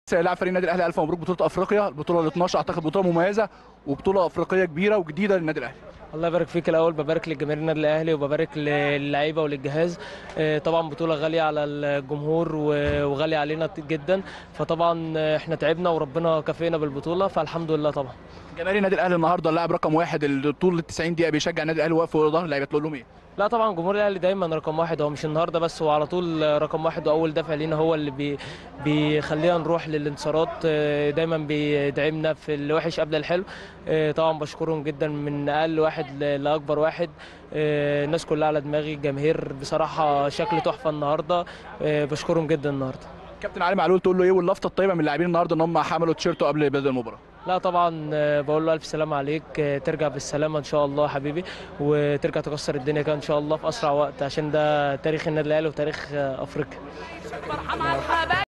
لاعب فريق النادي الاهلي الف مبروك بطوله افريقيا البطوله ال 12 اعتقد بطوله مميزه وبطوله افريقيه كبيره وجديده للنادي الاهلي الله يبارك فيك الاول ببارك لجماهير النادي الاهلي وببارك للعيبه وللجهاز آه، طبعا بطوله غاليه على الجمهور و- وغاليه علينا جدا فطبعا احنا تعبنا وربنا كافئنا بالبطوله فالحمد لله طبعا جماهير النادي الاهلي النهارده اللاعب رقم واحد اللي طول ال 90 دقيقه بيشجع النادي الاهلي واقف ورا ظهر اللعيبه تقول لهم ايه؟ لا طبعا جمهور الاهلي دايما رقم واحد هو مش النهارده بس هو على طول رقم واحد واول دافع لينا هو اللي بي بيخلينا نروح للانتصارات آه، دايما بيدعمنا في الوحش قبل الحلو آه، طبعا بشكرهم جدا من اقل واحد ل- لاكبر واحد آه، الناس كلها على دماغي الجماهير بصراحه شكل تحفه النهارده آه، بشكرهم جدا النهارده كابتن علي معلول تقول له ايه واللفته الطيبه من اللاعبين النهارده ان هم حملوا تيشيرته قبل بدء المباراه لا طبعا آه، بقول له الف سلامه عليك آه، ترجع بالسلامه ان شاء الله يا حبيبي وترجع تكسر الدنيا كده ان شاء الله في اسرع وقت عشان ده تاريخ النادي الاهلي وتاريخ آه، افريقيا